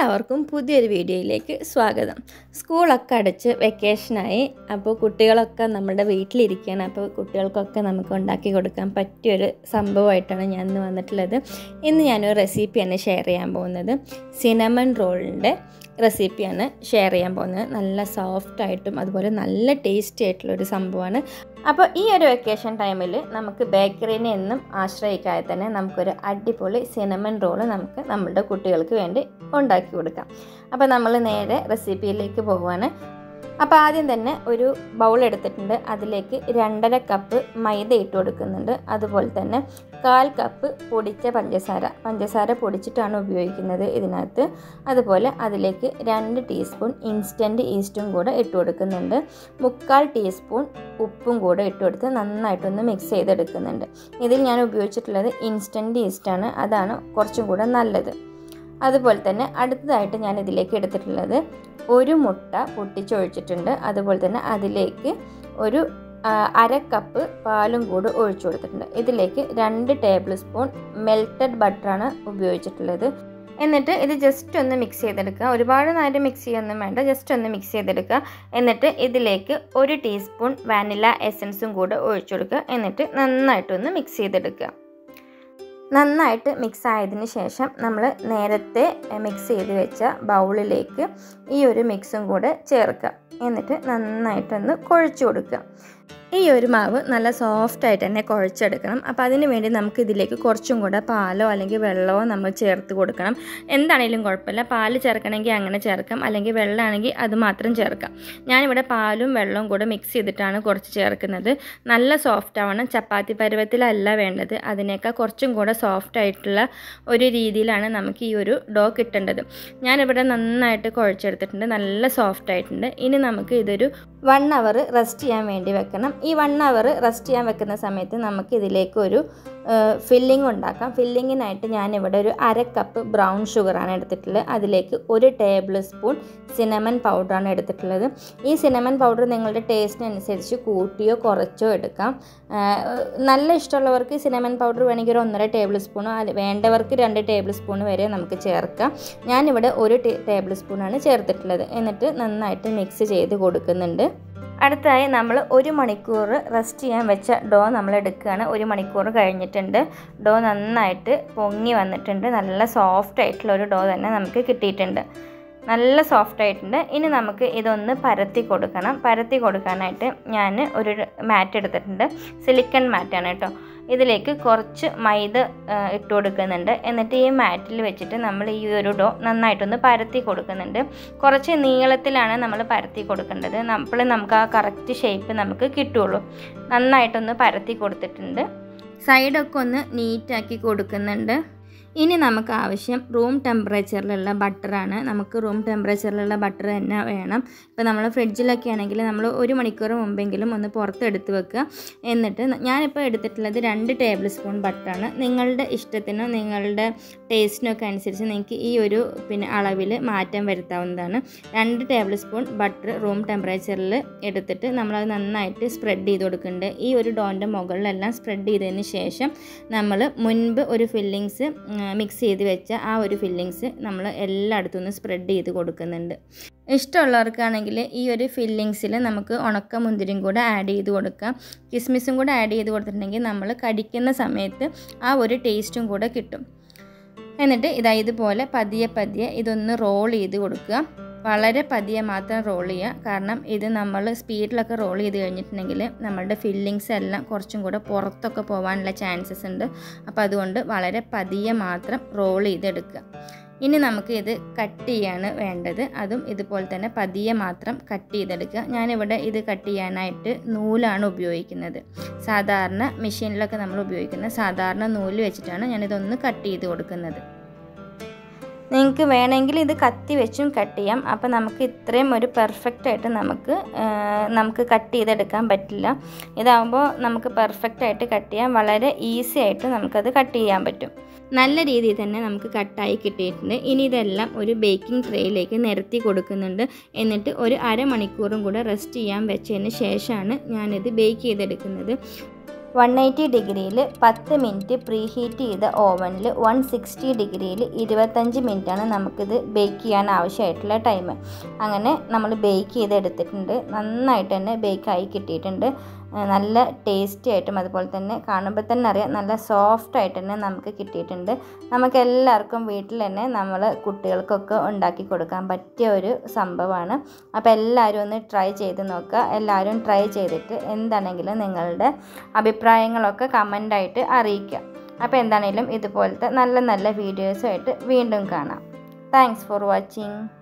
എല്ലാവർക്കും പുതിയൊരു വീഡിയോയിലേക്ക് സ്വാഗതം സ്കൂളൊക്കെ അടച്ച് വെക്കേഷനായി അപ്പോൾ കുട്ടികളൊക്കെ നമ്മുടെ വീട്ടിലിരിക്കുകയാണ് അപ്പോൾ കുട്ടികൾക്കൊക്കെ നമുക്ക് ഉണ്ടാക്കി കൊടുക്കാൻ പറ്റിയൊരു സംഭവമായിട്ടാണ് ഞാൻ ഇന്ന് വന്നിട്ടുള്ളത് ഇന്ന് ഞാനൊരു റെസിപ്പിയാണ് ഷെയർ ചെയ്യാൻ പോകുന്നത് സിനമൺ റോളിൻ്റെ റെസിപ്പിയാണ് ഷെയർ ചെയ്യാൻ പോകുന്നത് നല്ല സോഫ്റ്റ് ആയിട്ടും അതുപോലെ നല്ല ടേസ്റ്റി ആയിട്ടുള്ളൊരു സംഭവമാണ് അപ്പോൾ ഈ ഒരു വെക്കേഷൻ ടൈമിൽ നമുക്ക് ബേക്കറിനെ എന്നും ആശ്രയിക്കാതെ തന്നെ നമുക്കൊരു അടിപൊളി സിനമൺ റോള് നമുക്ക് നമ്മുടെ കുട്ടികൾക്ക് വേണ്ടി ഉണ്ടാക്കി കൊടുക്കാം അപ്പോൾ നമ്മൾ നേരെ റെസിപ്പിയിലേക്ക് പോവുകയാണ് അപ്പോൾ ആദ്യം തന്നെ ഒരു ബൗൾ എടുത്തിട്ടുണ്ട് അതിലേക്ക് രണ്ടര കപ്പ് മൈദ ഇട്ട് കൊടുക്കുന്നുണ്ട് അതുപോലെ തന്നെ കാൽ കപ്പ് പൊടിച്ച പഞ്ചസാര പഞ്ചസാര പൊടിച്ചിട്ടാണ് ഉപയോഗിക്കുന്നത് ഇതിനകത്ത് അതുപോലെ അതിലേക്ക് രണ്ട് ടീസ്പൂൺ ഇൻസ്റ്റൻറ്റ് ഈസ്റ്റും കൂടെ ഇട്ട് കൊടുക്കുന്നുണ്ട് മുക്കാൽ ടീസ്പൂൺ ഉപ്പും കൂടെ ഇട്ട് കൊടുത്ത് നന്നായിട്ടൊന്ന് മിക്സ് ചെയ്തെടുക്കുന്നുണ്ട് ഇതിൽ ഞാൻ ഉപയോഗിച്ചിട്ടുള്ളത് ഇൻസ്റ്റൻറ്റ് ഈസ്റ്റാണ് അതാണ് കുറച്ചും കൂടെ നല്ലത് അതുപോലെ തന്നെ അടുത്തതായിട്ട് ഞാൻ ഇതിലേക്ക് എടുത്തിട്ടുള്ളത് ഒരു മുട്ട പൊട്ടിച്ചൊഴിച്ചിട്ടുണ്ട് അതുപോലെ തന്നെ അതിലേക്ക് ഒരു അര കപ്പ് പാലും കൂടി ഒഴിച്ചു കൊടുത്തിട്ടുണ്ട് ഇതിലേക്ക് രണ്ട് ടേബിൾ സ്പൂൺ മെൽറ്റഡ് ബട്ടറാണ് ഉപയോഗിച്ചിട്ടുള്ളത് എന്നിട്ട് ഇത് ജസ്റ്റ് ഒന്ന് മിക്സ് ചെയ്തെടുക്കുക ഒരുപാട് നേരം മിക്സ് ചെയ്യൊന്നും വേണ്ട ജസ്റ്റ് ഒന്ന് മിക്സ് ചെയ്തെടുക്കുക എന്നിട്ട് ഇതിലേക്ക് ഒരു ടീസ്പൂൺ വാനില എസൻസും കൂടെ ഒഴിച്ചു കൊടുക്കുക എന്നിട്ട് നന്നായിട്ടൊന്ന് മിക്സ് ചെയ്തെടുക്കുക നന്നായിട്ട് മിക്സ് ആയതിന് ശേഷം നമ്മൾ നേരത്തെ മിക്സ് ചെയ്ത് വെച്ച ബൗളിലേക്ക് ഈ ഒരു മിക്സും കൂടെ ചേർക്കുക എന്നിട്ട് നന്നായിട്ടൊന്ന് കുഴച്ച് കൊടുക്കുക ഈ ഒരു മാവ് നല്ല സോഫ്റ്റ് ആയിട്ട് തന്നെ കുഴച്ചെടുക്കണം അപ്പോൾ അതിന് വേണ്ടി നമുക്ക് ഇതിലേക്ക് കുറച്ചും കൂടെ പാലോ അല്ലെങ്കിൽ വെള്ളമോ നമ്മൾ ചേർത്ത് കൊടുക്കണം എന്താണെങ്കിലും കുഴപ്പമില്ല പാല് ചേർക്കണമെങ്കിൽ അങ്ങനെ ചേർക്കാം അല്ലെങ്കിൽ വെള്ളമാണെങ്കിൽ അത് മാത്രം ചേർക്കാം ഞാനിവിടെ പാലും വെള്ളവും കൂടെ മിക്സ് ചെയ്തിട്ടാണ് കുറച്ച് ചേർക്കുന്നത് നല്ല സോഫ്റ്റ് ആവണം ചപ്പാത്തി പരുവത്തിലല്ല വേണ്ടത് അതിനേക്കാൾ കുറച്ചും കൂടെ സോഫ്റ്റ് ആയിട്ടുള്ള ഒരു രീതിയിലാണ് നമുക്ക് ഈ ഒരു ഡോ കിട്ടേണ്ടത് ഞാനിവിടെ നന്നായിട്ട് കുഴച്ചെടുത്തിട്ടുണ്ട് നല്ല സോഫ്റ്റ് ആയിട്ടുണ്ട് ഇനി നമുക്ക് ഇതൊരു വൺ അവർ റെസ്റ്റ് ചെയ്യാൻ വേണ്ടി വെക്കണം ഈ വൺ അവർ റെസ്റ്റ് ചെയ്യാൻ വെക്കുന്ന സമയത്ത് നമുക്ക് ഇതിലേക്ക് ഒരു ഫില്ലിംഗ് ഉണ്ടാക്കാം ഫില്ലിങ്ങിനായിട്ട് ഞാനിവിടെ ഒരു അര കപ്പ് ബ്രൗൺ ഷുഗറാണ് എടുത്തിട്ടുള്ളത് അതിലേക്ക് ഒരു ടേബിൾ സ്പൂൺ സിനമൺ പൗഡറാണ് എടുത്തിട്ടുള്ളത് ഈ സിനമൺ പൗഡർ നിങ്ങളുടെ ടേസ്റ്റിനനുസരിച്ച് കൂട്ടിയോ കുറച്ചോ എടുക്കാം നല്ല ഇഷ്ടമുള്ളവർക്ക് സിനമൺ പൗഡർ വേണമെങ്കിൽ ഒരു ഒന്നര ടേബിൾ സ്പൂണോ വേണ്ടവർക്ക് രണ്ട് ടേബിൾ സ്പൂൺ വരെ നമുക്ക് ചേർക്കാം ഞാനിവിടെ ഒരു ടേബിൾ സ്പൂണാണ് ചേർത്തിട്ടുള്ളത് എന്നിട്ട് നന്നായിട്ട് മിക്സ് ചെയ്ത് കൊടുക്കുന്നുണ്ട് അടുത്തായി നമ്മൾ ഒരു മണിക്കൂർ റെസ്റ്റ് ചെയ്യാൻ വെച്ച ഡോ നമ്മൾ എടുക്കുകയാണ് ഒരു മണിക്കൂർ കഴിഞ്ഞിട്ടുണ്ട് ഡോ നന്നായിട്ട് പൊങ്ങി വന്നിട്ടുണ്ട് നല്ല സോഫ്റ്റ് ആയിട്ടുള്ള ഒരു ഡോ തന്നെ നമുക്ക് കിട്ടിയിട്ടുണ്ട് നല്ല സോഫ്റ്റ് ആയിട്ടുണ്ട് ഇനി നമുക്ക് ഇതൊന്ന് പരത്തി കൊടുക്കണം പരത്തി കൊടുക്കാനായിട്ട് ഞാൻ ഒരു മാറ്റ് എടുത്തിട്ടുണ്ട് സിലിക്കൺ മാറ്റാണ് കേട്ടോ ഇതിലേക്ക് കുറച്ച് മൈദ ഇട്ട് കൊടുക്കുന്നുണ്ട് എന്നിട്ട് ഈ മാറ്റിൽ വെച്ചിട്ട് നമ്മൾ ഈ ഒരു ഡോ നന്നായിട്ടൊന്ന് പരത്തി കൊടുക്കുന്നുണ്ട് കുറച്ച് നീളത്തിലാണ് നമ്മൾ പരത്തി കൊടുക്കേണ്ടത് നമ്മൾ നമുക്ക് ആ കറക്റ്റ് ഷേപ്പ് നമുക്ക് കിട്ടുള്ളൂ നന്നായിട്ടൊന്ന് പരത്തി കൊടുത്തിട്ടുണ്ട് സൈഡൊക്കെ ഒന്ന് നീറ്റാക്കി കൊടുക്കുന്നുണ്ട് ഇനി നമുക്ക് ആവശ്യം റൂം ടെമ്പറേച്ചറിലുള്ള ബട്ടറാണ് നമുക്ക് റൂം ടെമ്പറേച്ചറിലുള്ള ബട്ടർ തന്നെ വേണം ഇപ്പോൾ നമ്മൾ ഫ്രിഡ്ജിലൊക്കെ ആണെങ്കിൽ നമ്മൾ ഒരു മണിക്കൂർ മുമ്പെങ്കിലും ഒന്ന് പുറത്തെടുത്ത് വെക്കുക എന്നിട്ട് ഞാനിപ്പോൾ എടുത്തിട്ടുള്ളത് രണ്ട് ടേബിൾ സ്പൂൺ ബട്ടറാണ് നിങ്ങളുടെ ഇഷ്ടത്തിനോ നിങ്ങളുടെ ടേസ്റ്റിനൊക്കെ അനുസരിച്ച് നിങ്ങൾക്ക് ഈ ഒരു പിന്നെ അളവിൽ മാറ്റം വരുത്താവുന്നതാണ് രണ്ട് ടേബിൾ സ്പൂൺ ബട്ടർ റൂം ടെമ്പറേച്ചറിൽ എടുത്തിട്ട് നമ്മളത് നന്നായിട്ട് സ്പ്രെഡ് ചെയ്ത് കൊടുക്കുന്നുണ്ട് ഈ ഒരു ഡോൻ്റെ മുകളിലെല്ലാം സ്പ്രെഡ് ചെയ്തതിന് ശേഷം നമ്മൾ മുൻപ് ഒരു ഫില്ലിങ്സ് മിക്സ് ചെയ്ത് വെച്ച ആ ഒരു ഫില്ലിങ്സ് നമ്മൾ എല്ലായിടത്തും നിന്ന് സ്പ്രെഡ് ചെയ്ത് കൊടുക്കുന്നുണ്ട് ഇഷ്ടമുള്ളവർക്കാണെങ്കിൽ ഈ ഒരു ഫില്ലിങ്സിൽ നമുക്ക് ഉണക്ക മുന്തിരിയും കൂടെ ആഡ് ചെയ്ത് കൊടുക്കാം കിസ്മിസും കൂടെ ആഡ് ചെയ്ത് കൊടുത്തിട്ടുണ്ടെങ്കിൽ നമ്മൾ കടിക്കുന്ന സമയത്ത് ആ ഒരു ടേസ്റ്റും കൂടെ കിട്ടും എന്നിട്ട് ഇതാ ഇതുപോലെ പതിയെ പതിയെ ഇതൊന്ന് റോൾ ചെയ്ത് കൊടുക്കുക വളരെ പതിയെ മാത്രം റോൾ ചെയ്യുക കാരണം ഇത് നമ്മൾ സ്പീഡിലൊക്കെ റോൾ ചെയ്ത് കഴിഞ്ഞിട്ടുണ്ടെങ്കിൽ നമ്മളുടെ ഫില്ലിങ്സ് എല്ലാം കുറച്ചും കൂടെ പുറത്തൊക്കെ പോകാനുള്ള ചാൻസസ് ഉണ്ട് അപ്പോൾ അതുകൊണ്ട് വളരെ പതിയെ മാത്രം റോൾ ചെയ്തെടുക്കുക ഇനി നമുക്ക് ഇത് കട്ട് ചെയ്യാണ് വേണ്ടത് അതും ഇതുപോലെ തന്നെ പതിയെ മാത്രം കട്ട് ചെയ്തെടുക്കുക ഞാനിവിടെ ഇത് കട്ട് ചെയ്യാനായിട്ട് നൂലാണ് ഉപയോഗിക്കുന്നത് സാധാരണ മെഷീനിലൊക്കെ നമ്മൾ ഉപയോഗിക്കുന്ന സാധാരണ നൂല് വെച്ചിട്ടാണ് ഞാനിതൊന്ന് കട്ട് ചെയ്ത് കൊടുക്കുന്നത് നിങ്ങൾക്ക് വേണമെങ്കിൽ ഇത് കത്തി വെച്ചും കട്ട് ചെയ്യാം അപ്പോൾ നമുക്ക് ഇത്രയും ഒരു പെർഫെക്റ്റ് ആയിട്ട് നമുക്ക് നമുക്ക് കട്ട് ചെയ്തെടുക്കാൻ പറ്റില്ല ഇതാകുമ്പോൾ നമുക്ക് പെർഫെക്റ്റ് ആയിട്ട് കട്ട് ചെയ്യാൻ വളരെ ഈസി ആയിട്ട് നമുക്കത് കട്ട് ചെയ്യാൻ പറ്റും നല്ല രീതിയിൽ തന്നെ നമുക്ക് കട്ടായി കിട്ടിയിട്ടുണ്ട് ഇനി ഇതെല്ലാം ഒരു ബേക്കിംഗ് ട്രേയിലേക്ക് നിരത്തി കൊടുക്കുന്നുണ്ട് എന്നിട്ട് ഒരു അരമണിക്കൂറും കൂടെ റെസ്റ്റ് ചെയ്യാൻ വെച്ചതിന് ശേഷമാണ് ഞാനിത് ബേക്ക് ചെയ്തെടുക്കുന്നത് വൺ എയ്റ്റി ഡിഗ്രിയിൽ പത്ത് മിനിറ്റ് പ്രീ ഹീറ്റ് ചെയ്ത ഓവനിൽ വൺ സിക്സ്റ്റി ഡിഗ്രിയിൽ ഇരുപത്തഞ്ച് മിനിറ്റാണ് നമുക്കിത് ബേക്ക് ചെയ്യാൻ ആവശ്യമായിട്ടുള്ള ടൈം അങ്ങനെ നമ്മൾ ബേക്ക് ചെയ്തെടുത്തിട്ടുണ്ട് നന്നായിട്ട് തന്നെ ബേക്കായി കിട്ടിയിട്ടുണ്ട് ആ, നല്ല ടേസ്റ്റി ആയിട്ടും അതുപോലെ തന്നെ കാണുമ്പോൾ തന്നെ അറിയാം നല്ല സോഫ്റ്റ് ആയിട്ട് തന്നെ നമുക്ക് കിട്ടിയിട്ടുണ്ട് നമുക്ക് എല്ലാവർക്കും വീട്ടിൽ തന്നെ നമ്മൾ കുട്ടികൾക്കൊക്കെ ഉണ്ടാക്കി കൊടുക്കാൻ പറ്റിയ ഒരു സംഭവമാണ് അപ്പോൾ എല്ലാവരും ഒന്ന് ട്രൈ ചെയ്ത് നോക്കുക എല്ലാവരും ട്രൈ ചെയ്തിട്ട് എന്താണെങ്കിലും നിങ്ങളുടെ അഭിപ്രായങ്ങളൊക്കെ കമൻ്റായിട്ട് അറിയിക്കുക അപ്പോൾ എന്താണെങ്കിലും ഇതുപോലത്തെ നല്ല നല്ല വീഡിയോസുമായിട്ട് വീണ്ടും കാണാം താങ്ക്സ് ഫോർ വാച്ചിങ്